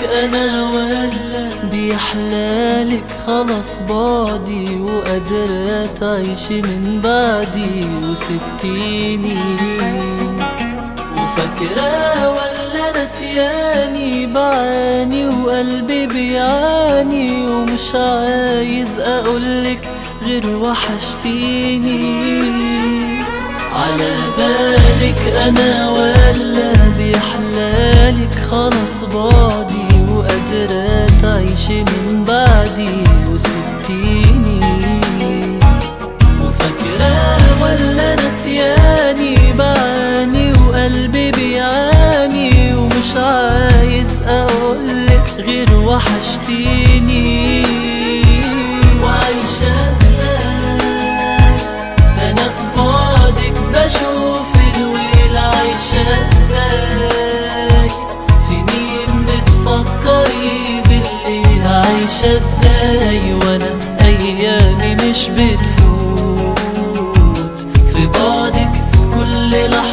انا ولا بيحلالك خلص بعدي وقادرة تعيشي من بعدي وسبتيني وفاكرة ولا نسياني بعاني وقلبي بيعاني ومش عايز اقولك غير وحشتيني على بالك انا ولا بيحلالك خلاص بعدي وقادرة تعيشي من بعدي وسبتيني وفاكرة ولا نسياني بعاني وقلبي بيعاني ومش عايز اقولك غير وحشتيني وعايشة ازاي ده انا في بعدك بشوف الويل عايشة ازاي في مين بتفكري بالليل عايشة ازاي وانا ايامي مش بتفوت في بعدك كل لحظة